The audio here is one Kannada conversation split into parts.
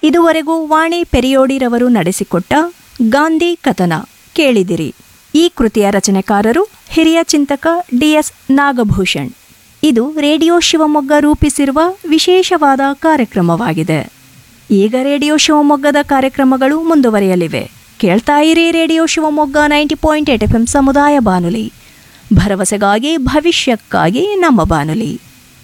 ಇದುವರೆಗೂ ವಾಣಿ ಪೆರಿಯೋಡಿರವರು ನಡೆಸಿಕೊಟ್ಟ ಗಾಂಧಿ ಕಥನ ಕೇಳಿದಿರಿ ಈ ಕೃತಿಯ ರಚನೆಕಾರರು ಹಿರಿಯ ಚಿಂತಕ ಡಿಎಸ್ ನಾಗಭೂಷಣ್ ಇದು ರೇಡಿಯೋ ಶಿವಮೊಗ್ಗ ರೂಪಿಸಿರುವ ವಿಶೇಷವಾದ ಕಾರ್ಯಕ್ರಮವಾಗಿದೆ ಈಗ ರೇಡಿಯೋ ಶಿವಮೊಗ್ಗದ ಕಾರ್ಯಕ್ರಮಗಳು ಮುಂದುವರಿಯಲಿವೆ ಕೇಳ್ತಾ ಇರಿ radio Shivamogga ninety point eight F M ಸಮುದಾಯ ಬಾನುಲಿ ಭರವಸೆಗಾಗಿ ಭವಿಷ್ಯಕ್ಕಾಗಿ ನಮ್ಮ ಬಾನುಲಿ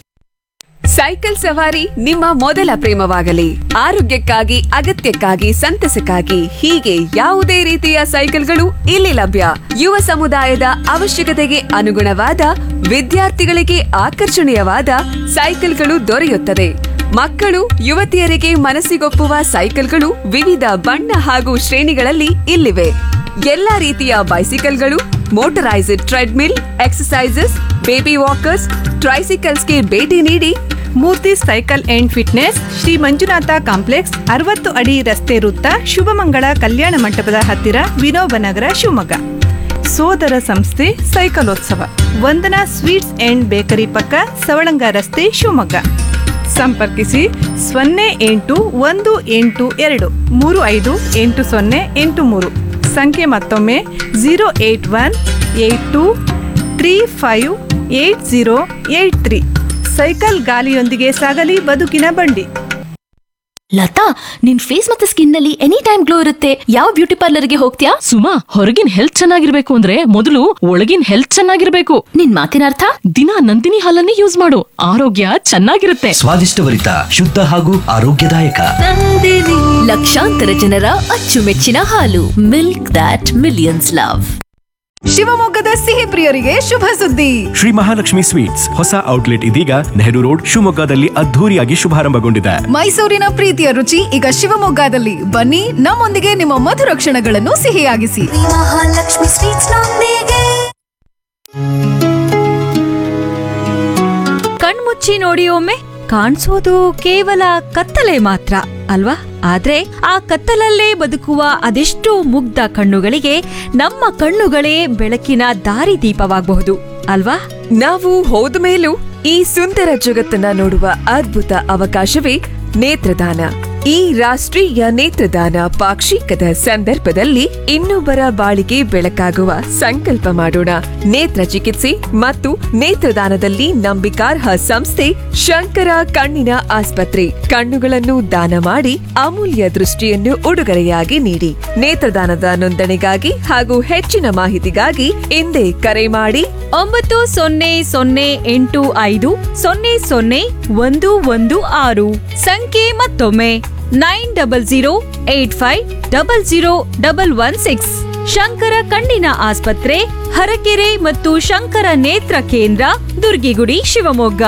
ಸೈಕಲ್ ಸವಾರಿ ನಿಮ್ಮ ಮೊದಲ ಪ್ರೇಮವಾಗಲಿ ಆರೋಗ್ಯಕ್ಕಾಗಿ ಅಗತ್ಯಕ್ಕಾಗಿ ಸಂತಸಕ್ಕಾಗಿ ಹೀಗೆ ಯಾವುದೇ ರೀತಿಯ ಸೈಕಲ್ಗಳು ಇಲ್ಲಿ ಲಭ್ಯ ಯುವ ಸಮುದಾಯದ ಅವಶ್ಯಕತೆಗೆ ಅನುಗುಣವಾದ ವಿದ್ಯಾರ್ಥಿಗಳಿಗೆ ಆಕರ್ಷಣೀಯವಾದ ಸೈಕಲ್ಗಳು ದೊರೆಯುತ್ತದೆ ಮಕ್ಕಳು ಯುವತಿಯರಿಗೆ ಮನಸ್ಸಿಗೊಪ್ಪುವ ಸೈಕಲ್ಗಳು ವಿವಿಧ ಬಣ್ಣ ಹಾಗೂ ಶ್ರೇಣಿಗಳಲ್ಲಿ ಇಲ್ಲಿವೆ ಎಲ್ಲಾ ರೀತಿಯ ಬೈಸಿಕಲ್ಗಳು motorised treadmill exercises baby walkers ಟ್ರೈಸಿಕಲ್ಸ್ಗೆ ಭೇಟಿ ನೀಡಿ Murthy cycle and fitness Shri Manjunatha complex ಅರವತ್ತು ಅಡಿ ರಸ್ತೆ ವೃತ್ತ ಶುಭಮಂಗಳ ಕಲ್ಯಾಣ ಮಂಟಪದ ಹತ್ತಿರ ವಿನೋಬನಗರ ಶಿವಮೊಗ್ಗ ಸೋದರ ಸಂಸ್ಥೆ ಸೈಕಲೋತ್ಸವ ವಂದನಾ ಸ್ವೀಟ್ಸ್ ಅಂಡ್ ಬೇಕರಿ ಪಕ್ಕ ಸವಳಂಗ ರಸ್ತೆ ಶಿವಮೊಗ್ಗ ಸಂಪರ್ಕಿಸಿ ಸೊನ್ನೆ ಎಂಟು ಒಂದು ಎಂಟು ಎರಡು ಮೂರು ಐದು ಎಂಟು ಸೊನ್ನೆ ಎಂಟು ಮೂರು ಸಂಖ್ಯೆ ಮತ್ತೊಮ್ಮೆ zero eight one eight two three five eight zero eight three cycle ಗಾಲಿಯೊಂದಿಗೆ ಸಾಗಲಿ ಬದುಕಿನ ಬಂಡಿ ಲತಾ ನಿನ್ ಫೇಸ್ ಮತ್ತೆ ಸ್ಕಿನ್ ನಲ್ಲಿ ಎನಿ ಟೈಮ್ ಗ್ಲೋ ಇರುತ್ತೆ ಯಾವ ಬ್ಯೂಟಿ ಪಾರ್ಲರ್ಗೆ ಹೋಗ್ತೀಯಾ ಸುಮಾ ಹೊರಗಿನ ಹೆಲ್ತ್ ಚೆನ್ನಾಗಿರ್ಬೇಕು ಅಂದ್ರೆ ಮೊದಲು ಒಳಗಿನ ಹೆಲ್ತ್ ಚೆನ್ನಾಗಿರ್ಬೇಕು ನಿನ್ ಮಾತಿನ ಅರ್ಥ ದಿನ ನಂದಿನಿ ಹಾಲನ್ನೇ ಯೂಸ್ ಮಾಡು ಆರೋಗ್ಯ ಚೆನ್ನಾಗಿರುತ್ತೆ ಸ್ವಾದಿಷ್ಟಭರಿತ ಶುದ್ಧ ಹಾಗೂ ಆರೋಗ್ಯದಾಯಕ ಲಕ್ಷಾಂತರ ಜನರ ಅಚ್ಚುಮೆಚ್ಚಿನ ಹಾಲು ಮಿಲ್ಕ್ ದಾಟ್ ಮಿಲಿಯನ್ಸ್ ಲವ್ ಶಿವಮೊಗ್ಗದ ಸಿಹಿ ಪ್ರಿಯರಿಗೆ ಶುಭ ಸುದ್ದಿ ಶ್ರೀ ಮಹಾಲಕ್ಷ್ಮಿ ಸ್ವೀಟ್ಸ್ ಹೊಸ ಔಟ್ಲೆಟ್ ಇದೀಗ ನೆಹರು ರೋಡ್ ಶಿವಮೊಗ್ಗದಲ್ಲಿ ಅದ್ಧೂರಿಯಾಗಿ ಶುಭಾರಂಭಗೊಂಡಿದೆ ಮೈಸೂರಿನ ಪ್ರೀತಿಯ ರುಚಿ ಈಗ ಶಿವಮೊಗ್ಗದಲ್ಲಿ ಬನ್ನಿ ನಮ್ಮೊಂದಿಗೆ ನಿಮ್ಮ ಮಧುರ ಕ್ಷಣಗಳನ್ನು ಸಿಹಿಯಾಗಿಸಿ ಮಹಾಲಕ್ಷ್ಮಿ ಸ್ವೀಟ್ಸ್ ನೊಂದಿಗೆ ಕಣ್ಮುಚ್ಚಿ ನೋಡಿ ಒಮ್ಮೆ ಕಾಣಿಸೋದು ಕೇವಲ ಕತ್ತಲೆ ಮಾತ್ರ ಅಲ್ವಾ ಆದ್ರೆ ಆ ಕತ್ತಲಲ್ಲೇ ಬದುಕುವ ಅದೆಷ್ಟೋ ಮುಗ್ಧ ಕಣ್ಣುಗಳಿಗೆ ನಮ್ಮ ಕಣ್ಣುಗಳೇ ಬೆಳಕಿನ ದಾರಿದೀಪವಾಗಬಹುದು ಅಲ್ವಾ ನಾವು ಹೋದ ಮೇಲೂ ಈ ಸುಂದರ ಜಗತ್ತನ್ನ ನೋಡುವ ಅದ್ಭುತ ಅವಕಾಶವೇ ನೇತ್ರದಾನ ಈ ರಾಷ್ಟ್ರೀಯ ನೇತ್ರದಾನ ಪಾಕ್ಷಿಕದ ಸಂದರ್ಭದಲ್ಲಿ ಇನ್ನೊಬ್ಬರ ಬಾಳಿಗೆ ಬೆಳಕಾಗುವ ಸಂಕಲ್ಪ ಮಾಡೋಣ ನೇತ್ರ ಚಿಕಿತ್ಸೆ ಮತ್ತು ನೇತ್ರದಾನದಲ್ಲಿ ನಂಬಿಕಾರ್ಹ ಸಂಸ್ಥೆ ಶಂಕರ ಕಣ್ಣಿನ ಆಸ್ಪತ್ರೆ ಕಣ್ಣುಗಳನ್ನು ದಾನ ಮಾಡಿ ಅಮೂಲ್ಯ ದೃಷ್ಟಿಯನ್ನು ಉಡುಗೊರೆಯಾಗಿ ನೀಡಿ ನೇತ್ರದಾನದ ನೋಂದಣಿಗಾಗಿ ಹಾಗೂ ಹೆಚ್ಚಿನ ಮಾಹಿತಿಗಾಗಿ ಹಿಂದೆ ಕರೆ ಮಾಡಿ ಒಂಬತ್ತು ಸೊನ್ನೆ ಸೊನ್ನೆ ಎಂಟು ಐದು ಸೊನ್ನೆ ಸೊನ್ನೆ ಒಂದು ಒಂದು ಆರು ಸಂಖ್ಯೆ ಮತ್ತೊಮ್ಮೆ nine double zero eight five double zero double one six Shankara ಕಣ್ಣಿನ ಆಸ್ಪತ್ರೆ ಹರಕೆರೆ ಮತ್ತು ಶಂಕರ ನೇತ್ರ ಕೇಂದ್ರ ದುರ್ಗಿಗುಡಿ ಶಿವಮೊಗ್ಗ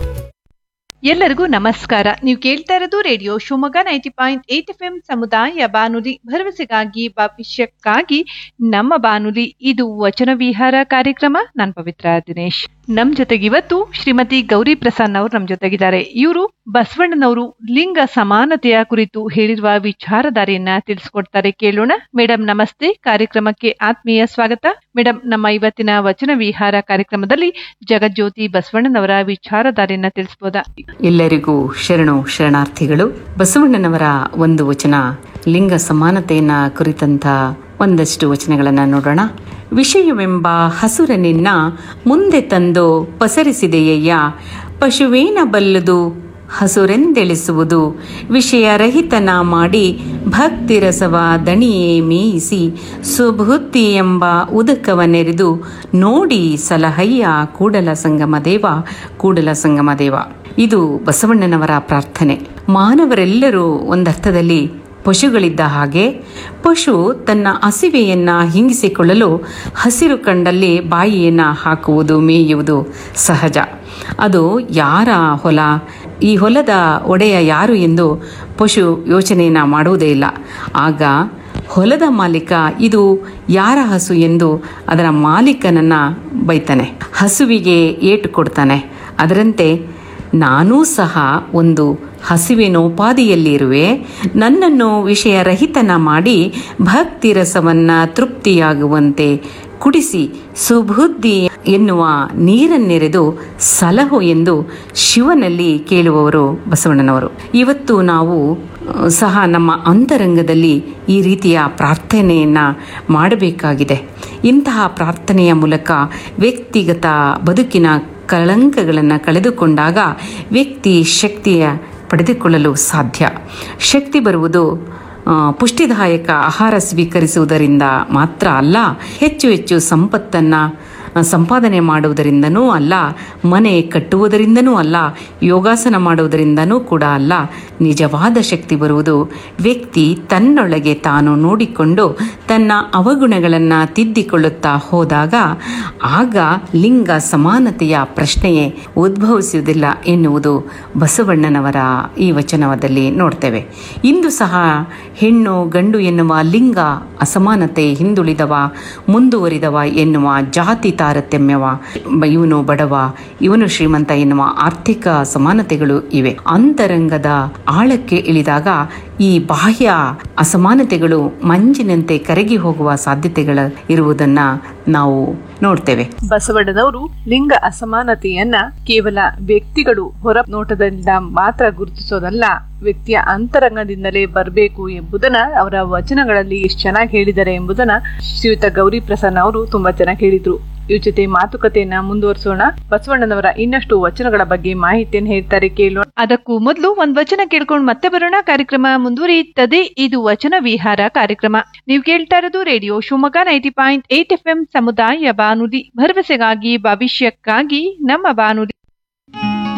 ಎಲ್ಲರಿಗೂ ನಮಸ್ಕಾರ ನೀವು ಕೇಳ್ತಾ ಇರೋದು radio Shivamogga ninety point eight F M ಸಮುದಾಯ ಬಾನುಲಿ ಭರವಸೆಗಾಗಿ ಭವಿಷ್ಯಕ್ಕಾಗಿ ನಮ್ಮ ಬಾನುಲಿ ಇದು ವಚನ ವಿಹಾರ ಕಾರ್ಯಕ್ರಮ ನಾನು ಪವಿತ್ರ ದಿನೇಶ್ ನಮ್ ಜೊತೆಗೆ ಇವತ್ತು ಶ್ರೀಮತಿ ಗೌರಿ ಪ್ರಸನ್ನ ಅವರು ನಮ್ ಜೊತೆಗಿದ್ದಾರೆ ಇವರು ಬಸವಣ್ಣನವರು ಲಿಂಗ ಸಮಾನತೆಯ ಕುರಿತು ಹೇಳಿರುವ ವಿಚಾರಧಾರೆಯನ್ನ ತಿಳಿಸ್ಕೊಡ್ತಾರೆ ಕೇಳೋಣ ಮೇಡಮ್ ನಮಸ್ತೆ ಕಾರ್ಯಕ್ರಮಕ್ಕೆ ಆತ್ಮೀಯ ಸ್ವಾಗತ ಮೇಡಮ್ ನಮ್ಮ ಇವತ್ತಿನ ವಚನ ವಿಹಾರ ಕಾರ್ಯಕ್ರಮದಲ್ಲಿ ಜಗಜ್ಯೋತಿ ಬಸವಣ್ಣನವರ ವಿಚಾರಧಾರೆಯನ್ನ ತಿಳಿಸ್ಬೋದಾ ಎಲ್ಲರಿಗೂ ಶರಣು ಶರಣಾರ್ಥಿಗಳು ಬಸವಣ್ಣನವರ ಒಂದು ವಚನ ಲಿಂಗ ಸಮಾನತೆಯನ್ನ ಕುರಿತಂತ ಒಂದಷ್ಟು ವಚನಗಳನ್ನು ನೋಡೋಣ ವಿಷಯವೆಂಬ ಹಸುರನಿನ್ನ ಮುಂದೆ ತಂದು ಪಸರಿಸಿದೆಯಯ್ಯ ಪಶುವೇನ ಬಲ್ಲದು ಹಸುರೆಂದೆಳಿಸುವುದು ವಿಷಯ ರಹಿತನ ಮಾಡಿ ಭಕ್ತಿರಸವ ದಣಿಯೇ ಮೇಯಿಸಿ ಸುಬುದ್ಧಿ ಎಂಬ ಉದಕವನ್ನೆರೆದು ನೋಡಿ ಸಲಹಯ್ಯ ಕೂಡಲ ಸಂಗಮ ದೇವ ಕೂಡಲ ಸಂಗಮ ದೇವ ಇದು ಬಸವಣ್ಣನವರ ಪ್ರಾರ್ಥನೆ ಮಾನವರೆಲ್ಲರೂ ಒಂದರ್ಥದಲ್ಲಿ ಪಶುಗಳಿದ್ದ ಹಾಗೆ ಪಶು ತನ್ನ ಹಸಿವೆಯನ್ನ ಹಿಂಗಿಸಿಕೊಳ್ಳಲು ಹಸಿರು ಕಂಡಲ್ಲಿ ಬಾಯಿಯನ್ನ ಹಾಕುವುದು ಮೇಯುವುದು ಸಹಜ ಅದು ಯಾರ ಹೊಲ ಈ ಹೊಲದ ಒಡೆಯ ಯಾರು ಎಂದು ಪಶು ಯೋಚನೆಯನ್ನ ಮಾಡುವುದೇ ಇಲ್ಲ ಆಗ ಹೊಲದ ಮಾಲೀಕ ಇದು ಯಾರ ಹಸು ಎಂದು ಅದರ ಮಾಲೀಕನನ್ನ ಬೈತಾನೆ ಹಸುವಿಗೆ ಏಟು ಕೊಡ್ತಾನೆ ಅದರಂತೆ ನಾನೂ ಸಹ ಒಂದು ಹಸಿವಿನೋಪಾದಿಯಲ್ಲಿರುವೆ ನನ್ನನ್ನು ವಿಷಯ ರಹಿತನ ಮಾಡಿ ಭಕ್ತಿ ರಸವನ್ನ ತೃಪ್ತಿಯಾಗುವಂತೆ ಕುಡಿಸಿ ಸುಬುದ್ಧಿ ಎನ್ನುವ ನೀರನ್ನೆರೆದು ಸಲಹು ಎಂದು ಶಿವನಲ್ಲಿ ಕೇಳುವವರು ಬಸವಣ್ಣನವರು ಇವತ್ತು ನಾವು ಆ, ಸಹ ನಮ್ಮ ಅಂತರಂಗದಲ್ಲಿ ಈ ರೀತಿಯ ಪ್ರಾರ್ಥನೆಯನ್ನು ಮಾಡಬೇಕಾಗಿದೆ ಇಂತಹ ಪ್ರಾರ್ಥನೆಯ ಮೂಲಕ ವ್ಯಕ್ತಿಗತ ಬದುಕಿನ ಕಳಂಕಗಳನ್ನು ಕಳೆದುಕೊಂಡಾಗ ವ್ಯಕ್ತಿ ಶಕ್ತಿಯ ಪಡೆದುಕೊಳ್ಳಲು ಸಾಧ್ಯ ಶಕ್ತಿ ಬರುವುದು ಆ, ಪುಷ್ಟಿದಾಯಕ ಆಹಾರ ಸ್ವೀಕರಿಸುವುದರಿಂದ ಮಾತ್ರ ಅಲ್ಲ ಹೆಚ್ಚು ಹೆಚ್ಚು ಸಂಪತ್ತನ್ನು ಸಂಪಾದನೆ ಮಾಡುವುದರಿಂದನೂ ಅಲ್ಲ ಮನೆ ಕಟ್ಟುವುದರಿಂದನೂ ಅಲ್ಲ ಯೋಗಾಸನ ಮಾಡುವುದರಿಂದನೂ ಕೂಡ ಅಲ್ಲ ನಿಜವಾದ ಶಕ್ತಿ ಬರುವುದು ವ್ಯಕ್ತಿ ತನ್ನೊಳಗೆ ತಾನು ನೋಡಿಕೊಂಡು ತನ್ನ ಅವಗುಣಗಳನ್ನು ತಿದ್ದಿಕೊಳ್ಳುತ್ತಾ ಹೋದಾಗ ಆಗ ಲಿಂಗ ಸಮಾನತೆಯ ಪ್ರಶ್ನೆಯೇ ಉದ್ಭವಿಸುವುದಿಲ್ಲ ಎನ್ನುವುದು ಬಸವಣ್ಣನವರ ಈ ವಚನದಲ್ಲಿ ನೋಡ್ತೇವೆ ಇಂದು ಸಹ ಹೆಣ್ಣು ಗಂಡು ಎನ್ನುವ ಲಿಂಗ ಅಸಮಾನತೆ ಹಿಂದುಳಿದವ ಮುಂದುವರಿದವ ಎನ್ನುವ ಜಾತಿ ತಾರತಮ್ಯವ ಇವನು ಬಡವ ಇವನು ಶ್ರೀಮಂತ ಎನ್ನುವ ಆರ್ಥಿಕ ಸಮಾನತೆಗಳು ಇವೆ ಅಂತರಂಗದ ಆಳಕ್ಕೆ ಇಳಿದಾಗ ಈ ಬಾಹ್ಯ ಅಸಮಾನತೆಗಳು ಮಂಜಿನಂತೆ ಕರಗಿ ಹೋಗುವ ಸಾಧ್ಯತೆಗಳು ಇರುವುದನ್ನ ನಾವು ನೋಡ್ತೇವೆ ಬಸವಣ್ಣನವರು ಲಿಂಗ ಅಸಮಾನತೆಯನ್ನ ಕೇವಲ ವ್ಯಕ್ತಿಗಳು ಹೊರ ನೋಟದಿಂದ ಮಾತ್ರ ಗುರುತಿಸೋದಲ್ಲ ವ್ಯಕ್ತಿಯ ಅಂತರಂಗದಿಂದಲೇ ಬರಬೇಕು ಎಂಬುದನ್ನ ಅವರ ವಚನಗಳಲ್ಲಿ ಎಷ್ಟು ಚೆನ್ನಾಗಿ ಹೇಳಿದ್ದಾರೆ ಎಂಬುದನ್ನ ಶ್ರೀಯುತ ಗೌರಿ ಪ್ರಸನ್ನ ಅವರು ತುಂಬಾ ಚೆನ್ನಾಗಿ ಹೇಳಿದ್ರು ಇವ್ರ ಜೊತೆ ಮಾತುಕತೆಯನ್ನ ಮುಂದುವರಿಸೋಣ ಬಸವಣ್ಣನವರ ಇನ್ನಷ್ಟು ವಚನಗಳ ಬಗ್ಗೆ ಮಾಹಿತಿಯನ್ನು ಹೇಳ್ತಾರೆ ಕೇಳೋಣ ಅದಕ್ಕೂ ಮೊದಲು ಒಂದ್ ವಚನ ಕೇಳ್ಕೊಂಡು ಮತ್ತೆ ಬರೋಣ ಕಾರ್ಯಕ್ರಮ ಮುಂದುವರಿಯುತ್ತದೆ ಇದು ವಚನ ವಿಹಾರ ಕಾರ್ಯಕ್ರಮ ನೀವು ಕೇಳ್ತಾ ಇರೋದು radio Shivamogga ninety point eight F M ಸಮುದಾಯ ಬಾನುಲಿ ಭರವಸೆಗಾಗಿ ಭವಿಷ್ಯಕ್ಕಾಗಿ ನಮ್ಮ ಬಾನುಲಿ